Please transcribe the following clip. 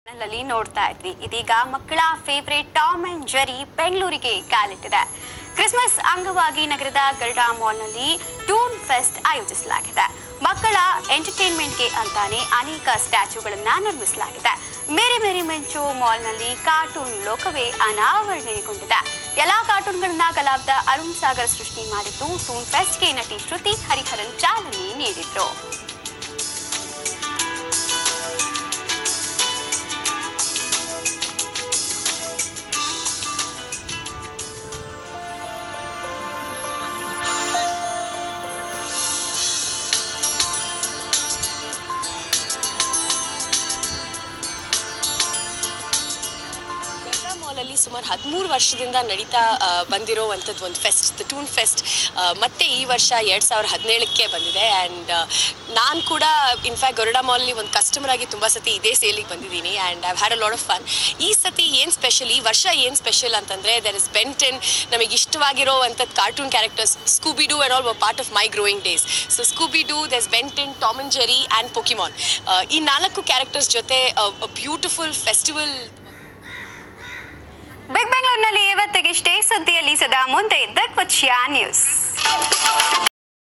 ನಲ್ಲಿ ನೋಡ್ತಾ ಇದ್ವಿ ಇದೀಗ ಮಕ್ಕಳ ಫೇವರೇಟ್ ಟಾಮ್ ಅಂಡ್ ಜೆರಿ ಬೆಂಗಳೂರಿಗೆ ಕಾಲಿಟ್ಟಿದೆ ಕ್ರಿಸ್ಮಸ್ ಅಂಗವಾಗಿ ನಗರದ ಗರುಡಾ ಮಾಲ್ನಲ್ಲಿ ಟೂನ್ ಫೆಸ್ಟ್ ಆಯೋಜಿಸಲಾಗಿದೆ ಮಕ್ಕಳ ಎಂಟರ್ಟೈನ್ಮೆಂಟ್ಗೆ ಅಂತಾನೆ ಅನೇಕ ಸ್ಟ್ಯಾಚ್ಯೂಗಳನ್ನ ನಿರ್ಮಿಸಲಾಗಿದೆ ಮೇರಿ ಮೇರಿ ಮೆಂಚು ಮಾಲ್ನಲ್ಲಿ ಕಾರ್ಟೂನ್ ಲೋಕವೇ ಅನಾವರಣಗೊಂಡಿದೆ ಎಲ್ಲಾ ಕಾರ್ಟೂನ್ಗಳನ್ನ ಕಲಾವಿದ ಅರುಣ್ ಸಾಗರ್ ಸೃಷ್ಟಿ ಮಾಡಿದ್ದು ಟೂನ್ ಫೆಸ್ಟ್ಗೆ ನಟಿ ಶ್ರುತಿ ಹರಿಹರನ್ ಚಾಲನೆ ನೀಡಿದ್ರು ಗಂಗಾ ಮಾಲಲ್ಲಿ ಸುಮಾರು ಹದಿಮೂರು ವರ್ಷದಿಂದ ನಡೀತಾ ಆ, ಬಂದಿರೋವಂಥದ್ದು ಒಂದು ಫೆಸ್ಟ್ ದ ಟೂನ್ ಫೆಸ್ಟ್ ಮತ್ತೆ ಈ ವರ್ಷ ಎರಡು ಸಾವಿರದ ಹದಿನೇಳಕ್ಕೆ ಬಂದಿದೆ ಆ್ಯಂಡ್ ನಾನು ಕೂಡ ಇನ್ಫ್ಯಾಕ್ಟ್ ಗರುಡ ಮಾಲಲ್ಲಿ ಒಂದು ಕಸ್ಟಮರ್ ಆಗಿ ತುಂಬ ಸತಿ ಇದೇ ಸೇಲಿಗೆ ಬಂದಿದ್ದೀನಿ and I've had a lot of fun ಈ ಸತಿ ಏನು ಸ್ಪೆಷಲ್ ಈ ವರ್ಷ ಏನು ಸ್ಪೆಷಲ್ ಅಂತಂದರೆ ದರ್ ಇಸ್ ಬೆಂಟೆನ್ ನಮಗೆ ಇಷ್ಟವಾಗಿರೋ ಅಂಥದ್ದು cartoon characters Scooby Doo and all part of my growing days so Scooby Doo thus Ben Ten Tom and Jerry and Pokemon ಈ ನಾಲ್ಕು ಕ್ಯಾರೆಕ್ಟರ್ಸ್ ಜೊತೆ ಬ್ಯೂಟಿಫುಲ್ ಫೆಸ್ಟಿವಲ್ ಬಿಗ್ ಬೆಂಗಳೂರಿನಲ್ಲಿ ಇವತ್ತಿಗಿಷ್ಟೇ ಸುದ್ದಿಯಲ್ಲಿ ಸದಾ ಮುಂದೆ ದಕ್ವಚ್ಯ ನ್ಯೂಸ್